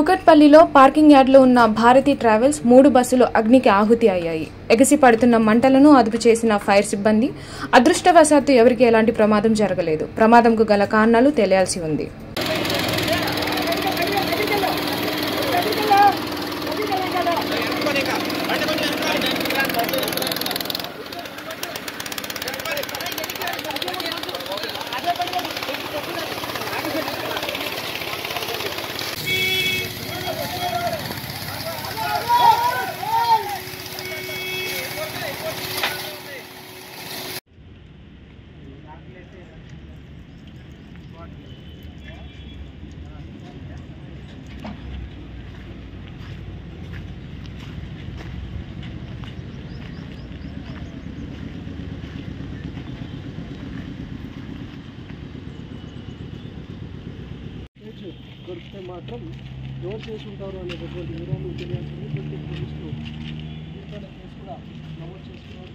కూకట్పల్లిలో పార్కింగ్ యార్డ్లో ఉన్న భారతి ట్రావెల్స్ మూడు బస్సులు అగ్నికి ఆహుతి అయ్యాయి ఎగసి పడుతున్న మంటలను అదుపు చేసిన ఫైర్ సిబ్బంది అదృష్టవశాత్తు ఎవరికి ఎలాంటి ప్రమాదం జరగలేదు ప్రమాదంకు గల కారణాలు తెలియాల్సి ఉంది కేసు దొరికితే మాత్రం ఎవరు చేసి ఉంటారు అనేటటువంటి వివరాలు తెలియాల్సింది ప్రతి పోలీసులు దీంట్లో కేసు కూడా నమోదు చేసుకున్నారు